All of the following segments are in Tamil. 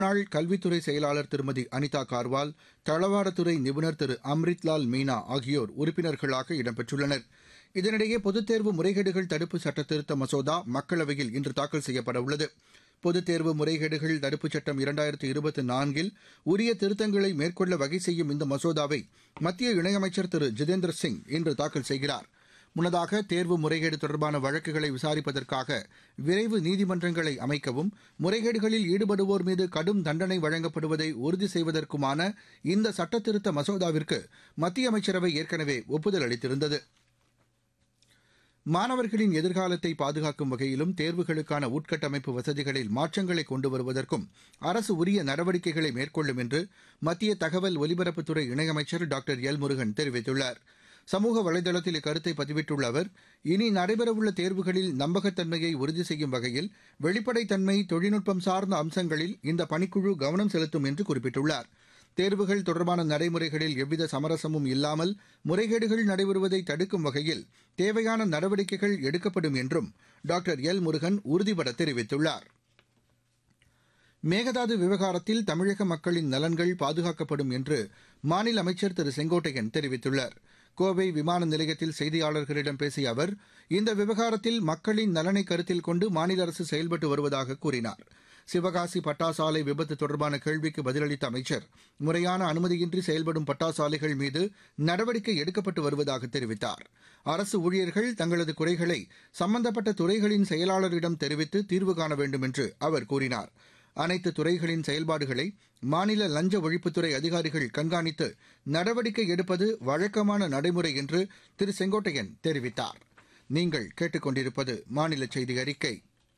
முன்னாள் கல்வித்துறை செயலாளர் திருமதி அனிதா கார்வால் தளவாடத்துறை நிபுணர் திரு அம்ரித்லால் மீனா ஆகியோர் உறுப்பினர்களாக இடம்பெற்றுள்ளனர் இதனிடையே பொதுத் தேர்வு முறைகேடுகள் தடுப்பு சட்ட திருத்த மசோதா மக்களவையில் இன்று தாக்கல் செய்யப்பட உள்ளது பொதுத் தேர்வு முறைகேடுகள் தடுப்புச் சட்டம் இரண்டாயிரத்து இருபத்தி நான்கில் உரிய திருத்தங்களை மேற்கொள்ள வகை செய்யும் இந்த மசோதாவை மத்திய இணையமைச்சர் திரு ஜிதேந்திர சிங் இன்று தாக்கல் செய்கிறார் முன்னதாக தேர்வு முறைகேடு தொடர்பான வழக்குகளை விசாரிப்பதற்காக விரைவு நீதிமன்றங்களை அமைக்கவும் முறைகேடுகளில் ஈடுபடுவோர் மீது கடும் தண்டனை வழங்கப்படுவதை உறுதி செய்வதற்குமான இந்த சட்டத்திருத்த மசோதாவிற்கு மத்திய அமைச்சரவை ஏற்கனவே ஒப்புதல் அளித்திருந்தது மாணவர்களின் எதிர்காலத்தை பாதுகாக்கும் வகையிலும் தேர்வுகளுக்கான உட்கட்டமைப்பு வசதிகளில் மாற்றங்களை கொண்டு வருவதற்கும் அரசு உரிய நடவடிக்கைகளை மேற்கொள்ளும் என்று மத்திய தகவல் ஒலிபரப்புத்துறை இணையமைச்சர் டாக்டர் எல் முருகன் தெரிவித்துள்ளார் சமூக வலைதளத்தில் இக்கருத்தை பதிவிட்டுள்ள அவர் இனி நடைபெறவுள்ள தேர்வுகளில் நம்பகத்தன்மையை உறுதி செய்யும் வகையில் வெளிப்படைத்தன்மை தொழில்நுட்பம் சார்ந்த அம்சங்களில் இந்த பணிக்குழு கவனம் செலுத்தும் என்று குறிப்பிட்டுள்ளார் தேர்வுகள் தொடர்பான நடைமுறைகளில் எவ்வித சமரசமும் இல்லாமல் முறைகேடுகள் நடைபெறுவதை தடுக்கும் வகையில் தேவையான நடவடிக்கைகள் எடுக்கப்படும் என்றும் டாக்டர் எல் முருகன் உறுதிபட தெரிவித்துள்ளார் மேகதாது விவகாரத்தில் தமிழக மக்களின் நலன்கள் பாதுகாக்கப்படும் என்று மாநில அமைச்சர் திரு செங்கோட்டையன் தெரிவித்துள்ளார் கோவை விமான நிலையத்தில் செய்தியாளர்களிடம் பேசிய அவர் இந்த விவகாரத்தில் மக்களின் நலனை கருத்தில் கொண்டு மாநில அரசு செயல்பட்டு வருவதாக கூறினார் சிவகாசி பட்டாசாலை விபத்து தொடர்பான கேள்விக்கு பதிலளித்த அமைச்சர் முறையான அனுமதியின்றி செயல்படும் பட்டாசாலைகள் மீது நடவடிக்கை எடுக்கப்பட்டு வருவதாக தெரிவித்தார் அரசு ஊழியர்கள் தங்களது குறைகளை சம்பந்தப்பட்ட துறைகளின் செயலாளரிடம் தெரிவித்து தீர்வு காண வேண்டும் என்று அவர் கூறினார் அனைத்து துறைகளின் செயல்பாடுகளை மாநில லஞ்ச ஒழிப்புத்துறை அதிகாரிகள் கண்காணித்து நடவடிக்கை எடுப்பது வழக்கமான நடைமுறை என்று திரு செங்கோட்டையன் தெரிவித்தார் நீங்கள் கேட்டுக்கொண்டிருப்பது மாநில செய்தி அறிக்கை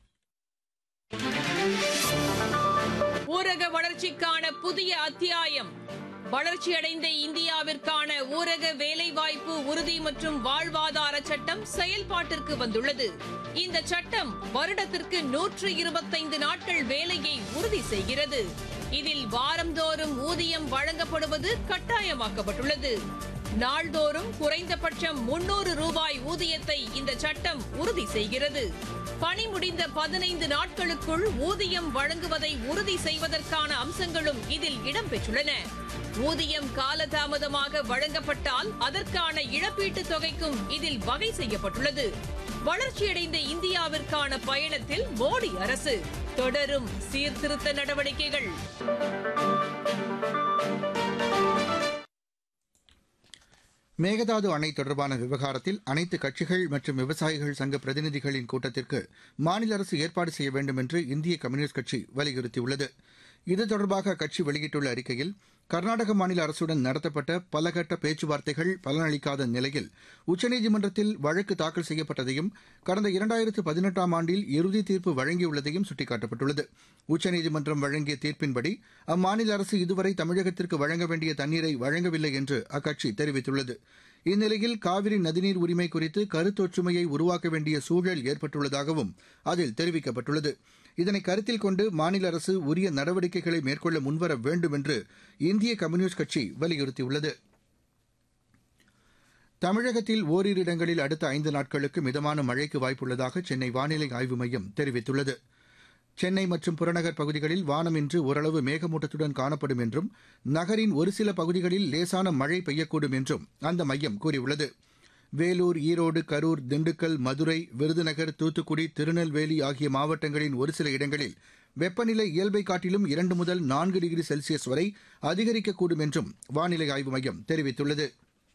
ஊரக வளர்ச்சிக்கான புதிய அத்தியாயம் வளர்ச்சியடைந்த இந்தியாவிற்கான ஊரக வேலைவாய்ப்பு உறுதி மற்றும் வாழ்வாதார சட்டம் செயல்பாட்டிற்கு வந்துள்ளது இந்த சட்டம் வருடத்திற்கு நூற்று இருபத்தைந்து நாட்கள் வேலையை உறுதி செய்கிறது இதில் வாரந்தோறும் ஊதியம் வழங்கப்படுவது கட்டாயமாக்கப்பட்டுள்ளது நாள்தோறும் குறைந்தபட்சம் முன்னூறு ரூபாய் ஊதியத்தை இந்த சட்டம் உறுதி செய்கிறது பணி முடிந்த பதினைந்து நாட்களுக்குள் ஊதியம் வழங்குவதை உறுதி செய்வதற்கான அம்சங்களும் இதில் இடம்பெற்றுள்ளன ஊதியம் காலதாமதமாக வழங்கப்பட்டால் அதற்கான இழப்பீட்டுத் தொகைக்கும் இதில் வகை செய்யப்பட்டுள்ளது வளர்ச்சியடைந்த இந்தியாவிற்கான பயணத்தில் மோடி அரசு தொடரும் சீர்திருத்த நடவடிக்கைகள் மேகதாது அணை தொடர்பான விவகாரத்தில் அனைத்து கட்சிகள் மற்றும் விவசாயிகள் சங்க பிரதிநிதிகளின் கூட்டத்திற்கு மாநில அரசு ஏற்பாடு செய்ய வேண்டும் என்று இந்திய கம்யூனிஸ்ட் கட்சி வலியுறுத்தியுள்ளது இது தொடர்பாக அக்கட்சி வெளியிட்டுள்ள அறிக்கையில் கர்நாடக மாநில அரசுடன் நடத்தப்பட்ட பலகட்ட பேச்சுவார்த்தைகள் பலனளிக்காத நிலையில் உச்சநீதிமன்றத்தில் வழக்கு தாக்கல் செய்யப்பட்டதையும் கடந்த இரண்டாயிரத்து பதினெட்டாம் ஆண்டில் இறுதி தீர்ப்பு வழங்கியுள்ளதையும் சுட்டிக்காட்டப்பட்டுள்ளது உச்சநீதிமன்றம் வழங்கிய தீர்ப்பின்படி அம்மாநில அரசு இதுவரை தமிழகத்திற்கு வழங்க வேண்டிய தண்ணீரை வழங்கவில்லை என்று அக்கட்சி தெரிவித்துள்ளது இந்நிலையில் காவிரி நதிநீர் உரிமை குறித்து கருத்தொற்றுமையை உருவாக்க வேண்டிய சூழல் ஏற்பட்டுள்ளதாகவும் அதில் தெரிவிக்கப்பட்டுள்ளது இதனை கருத்தில் கொண்டு மாநில அரசு உரிய நடவடிக்கைகளை மேற்கொள்ள முன்வர வேண்டும் என்று இந்திய கம்யூனிஸ்ட் கட்சி வலியுறுத்தியுள்ளது தமிழகத்தில் ஓரிரு இடங்களில் அடுத்த ஐந்து நாட்களுக்கு மிதமான மழைக்கு வாய்ப்புள்ளதாக சென்னை வானிலை ஆய்வு மையம் தெரிவித்துள்ளது சென்னை மற்றும் புறநகர் பகுதிகளில் வானம் இன்று ஓரளவு மேகமூட்டத்துடன் காணப்படும் என்றும் நகரின் ஒரு சில பகுதிகளில் லேசான மழை பெய்யக்கூடும் என்றும் அந்த மையம் கூறியுள்ளது வேலூர் ஈரோடு கரூர் திண்டுக்கல் மதுரை விருதுநகர் தூத்துக்குடி திருநெல்வேலி ஆகிய மாவட்டங்களின் ஒரு சில இடங்களில் வெப்பநிலை இயல்பை காட்டிலும் இரண்டு முதல் நான்கு டிகிரி செல்சியஸ் வரை அதிகரிக்கக்கூடும் என்றும் வானிலை ஆய்வு மையம் தெரிவித்துள்ளது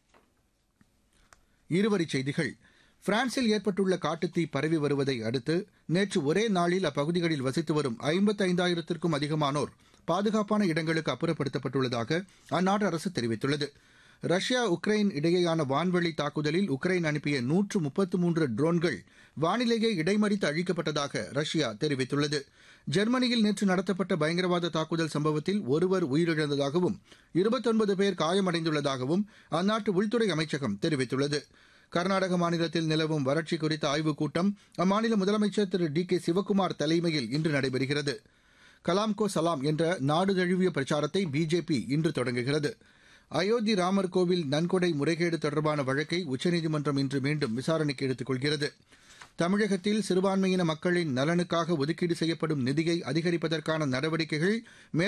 இருவரிச் செய்திகள் பிரான்சில் ஏற்பட்டுள்ள காட்டுத்தீ பரவி வருவதை அடுத்து நேற்று ஒரே நாளில் அப்பகுதிகளில் வசித்து வரும் ஐம்பத்தைந்தாயிரத்திற்கும் அதிகமானோர் பாதுகாப்பான இடங்களுக்கு அப்புறப்படுத்தப்பட்டுள்ளதாக அந்நாட்டு அரசு தெரிவித்துள்ளது ரஷ்யா உக்ரைன் இடையேயான வான்வெளி தாக்குதலில் உக்ரைன் அனுப்பிய நூற்று முப்பத்து மூன்று ட்ரோன்கள் வானிலேயே இடைமறித்து அழிக்கப்பட்டதாக ரஷ்யா தெரிவித்துள்ளது ஜெர்மனியில் நேற்று நடத்தப்பட்ட பயங்கரவாத தாக்குதல் சம்பவத்தில் ஒருவர் உயிரிழந்ததாகவும் இருபத்தொன்பது பேர் காயமடைந்துள்ளதாகவும் அந்நாட்டு உள்துறை அமைச்சகம் தெரிவித்துள்ளது கர்நாடக மாநிலத்தில் நிலவும் வறட்சி குறித்த ஆய்வுக் கூட்டம் அம்மாநில முதலமைச்சர் திரு டி கே சிவக்குமார் தலைமையில் இன்று நடைபெறுகிறது கலாம்கோ சலாம் என்ற நாடு தழுவிய பிரச்சாரத்தை பிஜேபி இன்று தொடங்குகிறது அயோத்தி ராமர் கோவில் நன்கொடை முறைகேடு தொடர்பான வழக்கை உச்சநீதிமன்றம் இன்று மீண்டும் விசாரணைக்கு எடுத்துக் கொள்கிறது தமிழகத்தில் சிறுபான்மையின மக்களின் நலனுக்காக ஒதுக்கீடு செய்யப்படும் நிதியை அதிகரிப்பதற்கான நடவடிக்கைகள்